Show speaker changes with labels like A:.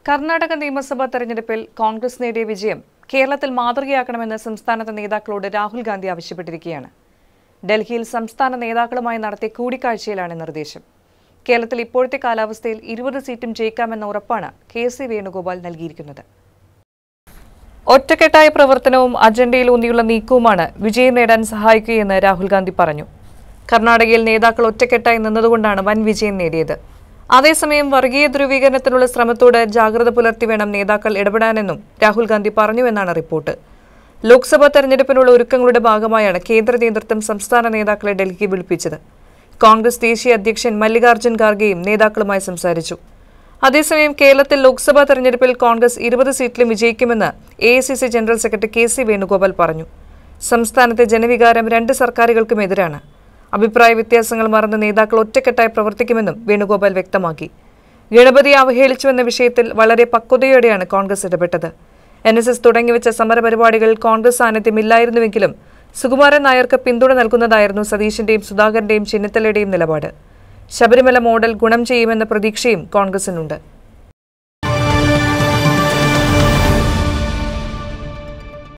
A: കർണാടക നിയമസഭാ തെരഞ്ഞെടുപ്പിൽ കോൺഗ്രസ് നേടിയ വിജയം കേരളത്തിൽ മാതൃകയാക്കണമെന്ന് സംസ്ഥാനത്തെ നേതാക്കളോട് രാഹുൽ ഗാന്ധി ആവശ്യപ്പെട്ടിരിക്കുകയാണ് ഡൽഹിയിൽ സംസ്ഥാന നേതാക്കളുമായി നടത്തിയ കൂടിക്കാഴ്ചയിലാണ് നിർദ്ദേശം കേരളത്തിൽ ഇപ്പോഴത്തെ കാലാവസ്ഥയിൽ ഇരുപത് സീറ്റും ജയിക്കാമെന്ന ഉറപ്പാണ് കെ സി വേണുഗോപാൽ നൽകിയിരിക്കുന്നത് ഒറ്റക്കെട്ടായ പ്രവർത്തനവും അജണ്ടയിലൂന്നിയുള്ള നീക്കവുമാണ് വിജയം നേടാൻ സഹായിക്കുകയെന്ന് രാഹുൽ ഗാന്ധി പറഞ്ഞു കർണാടകയിൽ നേതാക്കൾ ഒറ്റക്കെട്ടായി നിന്നതുകൊണ്ടാണ് വൻ വിജയം നേടിയത് അതേസമയം വർഗീയ ധ്രുവീകരണത്തിനുള്ള ശ്രമത്തോട് ജാഗ്രത പുലർത്തി വേണം നേതാക്കൾ ഇടപെടാനെന്നും രാഹുൽ ഗാന്ധി പറഞ്ഞുവെന്നാണ് റിപ്പോർട്ട് ലോക്സഭാ തെരഞ്ഞെടുപ്പിനുള്ള ഒരുക്കങ്ങളുടെ ഭാഗമായാണ് കേന്ദ്ര നേതൃത്വം സംസ്ഥാന നേതാക്കളെ ഡൽഹിക്ക് വിളിപ്പിച്ചത് കോൺഗ്രസ് ദേശീയ അധ്യക്ഷൻ മല്ലികാർജ്ജുൻ ഖാർഗെയും നേതാക്കളുമായി സംസാരിച്ചു അതേസമയം കേരളത്തിൽ ലോക്സഭാ തെരഞ്ഞെടുപ്പിൽ കോൺഗ്രസ് ഇരുപത് സീറ്റിലും വിജയിക്കുമെന്ന് എ general secretary K C Venugopal പറഞ്ഞു സംസ്ഥാനത്തെ ജനവികാരം രണ്ട് സർക്കാരുകൾക്കും എതിരാണ് അഭിപ്രായ വ്യത്യാസങ്ങൾ മറന്ന് നേതാക്കൾ ഒറ്റക്കെട്ടായി പ്രവർത്തിക്കുമെന്നും വേണുഗോപാൽ വ്യക്തമാക്കി ഗണപതി അവഹേളിച്ചുവെന്ന വിഷയത്തിൽ വളരെ പക്വതയോടെയാണ് കോൺഗ്രസ് ഇടപെട്ടത് എൻ എസ് എസ് തുടങ്ങിവെച്ച സമരപരിപാടികളിൽ കോൺഗ്രസ് സാന്നിധ്യമില്ലായിരുന്നുവെങ്കിലും സുകുമാരൻ നായർക്ക് പിന്തുണ നൽകുന്നതായിരുന്നു സതീശന്റെയും സുധാകരന്റെയും ചെന്നിത്തലയുടെയും നിലപാട് ശബരിമല മോഡൽ ഗുണം ചെയ്യുമെന്ന പ്രതീക്ഷയും കോൺഗ്രസിനുണ്ട്